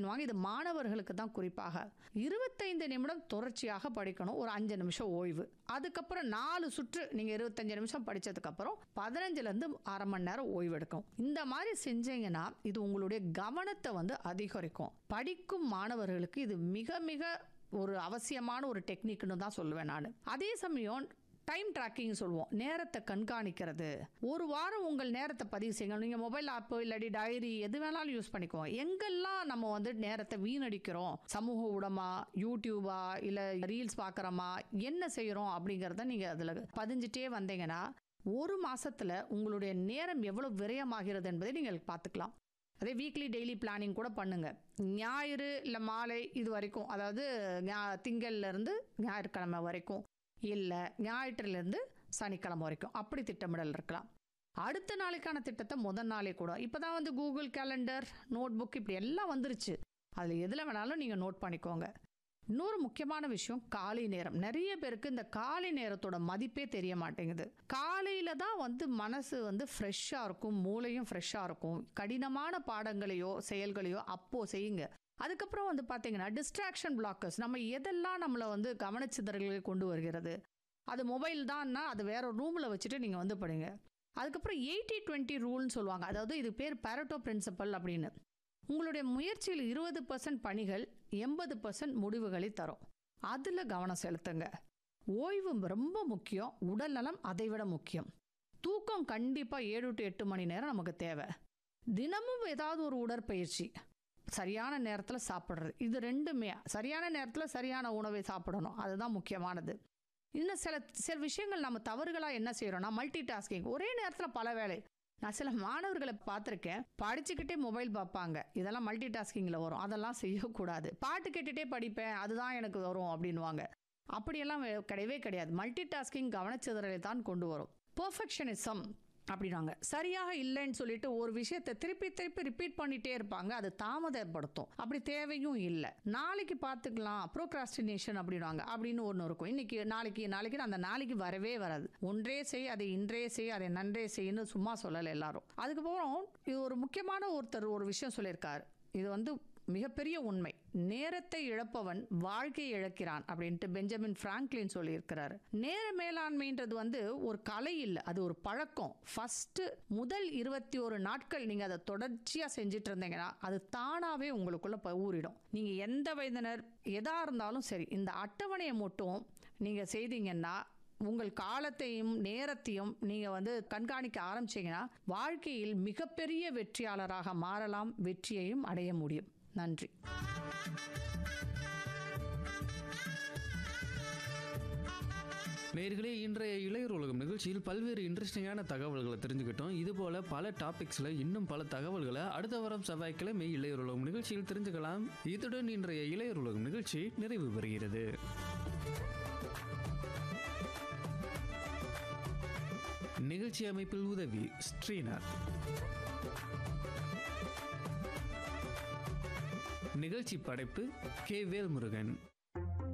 அப்படின்வாங்க இது மாணவர்களுக்கு தான் குறிப்பாக இருபத்தைந்து நிமிடம் தொடர்ச்சியாக படிக்கணும் ஒரு அஞ்சு நிமிஷம் ஓய்வு அதுக்கப்புறம் நாலு சுற்று நீங்கள் இருபத்தஞ்சு நிமிஷம் படித்ததுக்கப்புறம் பதினஞ்சுலேருந்து அரை மணி நேரம் ஓய்வு எடுக்கும் இந்த மாதிரி செஞ்சீங்கன்னா இது உங்களுடைய கவனத்தை வந்து அதிகரிக்கும் படிக்கும் மாணவர்களுக்கு இது மிக மிக ஒரு அவசியமான ஒரு டெக்னிக்னு தான் சொல்லுவேன் நான் அதே சமயம் டைம் ட்ராக்கிங் சொல்லுவோம் நேரத்தை கண்காணிக்கிறது ஒரு வாரம் உங்கள் நேரத்தை பதிவு செய்யுங்க நீங்கள் மொபைல் ஆப்போ இல்லாட்டி டைரி எது வேணாலும் யூஸ் பண்ணிக்கோங்க எங்கெல்லாம் நம்ம வந்து நேரத்தை வீணடிக்கிறோம் சமூக ஊடகமா யூடியூபா இல்லை ரீல்ஸ் பார்க்குறோமா என்ன செய்கிறோம் அப்படிங்கிறத நீங்கள் அதில் பதிஞ்சிட்டே வந்தீங்கன்னா ஒரு மாசத்துல உங்களுடைய நேரம் எவ்வளவு விரயமாகிறது என்பதை நீங்கள் பார்த்துக்கலாம் அதே வீக்லி டெய்லி பிளானிங் கூட பண்ணுங்க ஞாயிறு இல்லை மாலை இது வரைக்கும் அதாவது ஞா- திங்கள்ல இருந்து ஞாயிற்றுக்கிழமை வரைக்கும் இல்லை ஞாயிற்றுலேருந்து சனிக்கிழமை வரைக்கும் அப்படி திட்டமிடல் இருக்கலாம் அடுத்த நாளைக்கான திட்டத்தை முதல் நாளே கூட இப்போ தான் வந்து கூகுள் கேலண்டர் நோட் புக் இப்படி எல்லாம் வந்துருச்சு அதில் எதில் வேணாலும் நீங்கள் நோட் பண்ணிக்கோங்க இன்னொரு முக்கியமான விஷயம் காலை நேரம் நிறைய பேருக்கு இந்த காலை நேரத்தோட மதிப்பே தெரிய மாட்டேங்குது காலையில தான் வந்து மனசு வந்து ஃப்ரெஷ்ஷாக இருக்கும் மூளையும் ஃப்ரெஷ்ஷாக இருக்கும் கடினமான பாடங்களையோ செயல்களையோ அப்போ செய்யுங்க அதுக்கப்புறம் வந்து பார்த்தீங்கன்னா டிஸ்ட்ராக்ஷன் பிளாக்கர்ஸ் நம்ம எதெல்லாம் நம்மளை வந்து கவனச்சிதறல்களை கொண்டு வருகிறது அது மொபைல் தான்னா அது வேற ரூமில் வச்சுட்டு நீங்கள் வந்து படிங்க அதுக்கப்புறம் எயிட்டி டுவெண்ட்டி ரூல்னு சொல்லுவாங்க அதாவது இது பேர் பேரட்டோ பிரின்சிபல் அப்படின்னு உங்களுடைய முயற்சியில் இருபது பர்சன்ட் பணிகள் எண்பது பர்சன்ட் முடிவுகளை தரும் அதில் கவனம் செலுத்துங்க ஓய்வு ரொம்ப முக்கியம் உடல் நலம் அதை விட முக்கியம் தூக்கம் கண்டிப்பாக ஏழு டு எட்டு மணி நேரம் நமக்கு தேவை தினமும் ஏதாவது ஒரு உடற்பயிற்சி சரியான நேரத்தில் சாப்பிட்றது இது ரெண்டுமே சரியான நேரத்தில் சரியான உணவை சாப்பிடணும் அதுதான் முக்கியமானது இன்னும் சில சில விஷயங்கள் நம்ம தவறுகளாக என்ன செய்கிறோம்னா மல்டி டாஸ்கிங் ஒரே நேரத்தில் பல வேலை நான் சில மாணவர்களை பார்த்துருக்கேன் படிச்சுக்கிட்டே மொபைல் பார்ப்பாங்க இதெல்லாம் மல்டி டாஸ்கிங்கில் வரும் அதெல்லாம் செய்யக்கூடாது பாட்டு கேட்டுட்டே படிப்பேன் அதுதான் எனக்கு வரும் அப்படின்வாங்க அப்படியெல்லாம் வே- கிடையவே கிடையாது மல்டி டாஸ்கிங் கவனச்சிதறலை தான் கொண்டு வரும் பெர்ஃபெக்ஷனிசம் அப்படின்னாங்க சரியாக இல்லைன்னு சொல்லிட்டு ஒரு விஷயத்தை திருப்பி திருப்பி ரிப்பீட் பண்ணிட்டே இருப்பாங்க அது தாமதப்படுத்தும் அப்படி தேவையும் இல்லை நாளைக்கு பார்த்துக்கலாம் ப்ரோக்ராஸ்டினேஷன் அப்படின்வாங்க அப்படின்னு ஒன்று இருக்கும் இன்னைக்கு நாளைக்கு நாளைக்கு அந்த நாளைக்கு வரவே வராது ஒன்றே செய் அதை இன்றே செய் அதை நன்றே செய்யன்னு சும்மா சொல்லலை எல்லாரும் அதுக்கப்புறம் இது ஒரு முக்கியமான ஒருத்தர் ஒரு விஷயம் சொல்லியிருக்காரு இது வந்து மிகப்பெரிய உண்மை நேரத்தை இழப்பவன் வாழ்க்கையை இழக்கிறான் அப்படின்ட்டு பெஞ்சமின் பிராங்க்லின் சொல்லியிருக்கிறாரு நேர மேலாண்மைன்றது வந்து ஒரு கலை இல்லை அது ஒரு பழக்கம் ஃபர்ஸ்ட் முதல் இருபத்தி ஒரு நாட்கள் நீங்க அதை தொடர்ச்சியா செஞ்சுட்டு இருந்தீங்கன்னா அது தானாவே உங்களுக்குள்ள ப- ஊறிடும் நீங்க எந்த வயதினர் எதா இருந்தாலும் சரி இந்த அட்டவணையை மட்டும் நீங்க செய்தீங்கன்னா உங்கள் காலத்தையும் நேரத்தையும் நீங்க வந்து கண்காணிக்க ஆரம்பிச்சீங்கன்னா வாழ்க்கையில் மிகப்பெரிய வெற்றியாளராக மாறலாம் வெற்றியையும் அடைய முடியும் நன்றி நேர்களே இன்றைய இளையர் உலகம் நிகழ்ச்சியில் பல்வேறு இன்ட்ரெஸ்டிங்கான தகவல்களை தெரிஞ்சுக்கிட்டோம் இது போல பல டாபிக்ஸ்ல இன்னும் பல தகவல்களை அடுத்த வாரம் செவ்வாய்க்கிழமை இளையர் உலகம் நிகழ்ச்சியில் தெரிஞ்சுக்கலாம் இத்துடன் இன்றைய இளையர் உலகம் நிகழ்ச்சி நிறைவு பெறுகிறது நிகழ்ச்சி அமைப்பில் உதவி ஸ்ரீநாத் நிகழ்ச்சி படைப்பு கே வேல்முருகன்